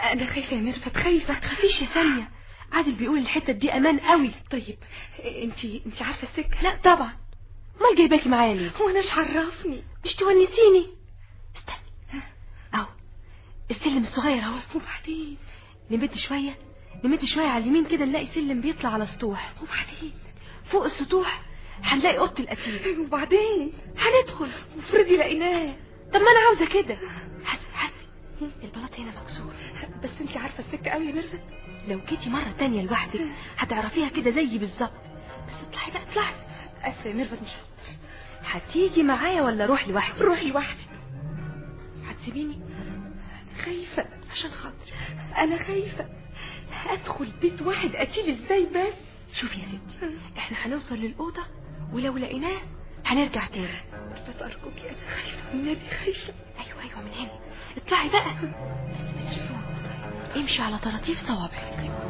انا خايفه يا ميرفت خايفه ما تخافيش يا ساميه عادل بيقول الحته دي امان قوي طيب انت انت عارفه السكه لا طبعا امال جايباكي معايا ليه هو انا ايش عرفني مش تونسيني استني اهو السلم الصغير اهو وبعدين نمد شويه نمد شويه على اليمين كده نلاقي سلم بيطلع على سطوح وبعدين فوق السطوح هنلاقي اوضه القتيل وبعدين هندخل وفريدي لقيناه طب ما انا عاوزه كده حسبي حسبي البلاط هنا مكسور بس انت عارفه السكه قوي يا ميرفت لو جيتي مرة تانية لوحدك هتعرفيها كده زيي بالظبط بس اطلعي بقى اطلعي اسفه يا ميرفت مش هتيجي معايا ولا اروح لوحدي روحي لوحدك هتسيبيني انا خايفه عشان خاطري انا خايفه ادخل بيت واحد قتيل ازاي بس شوفي يا ستي احنا هنوصل للأوضة ولو لقيناه هنرجع تاني ميرفت ارجوكي انا خايفه النبي خايفه ايوه ايوه من هنا اطلعي بقى بس بلاش صوت امشي على طراطيف صوابعك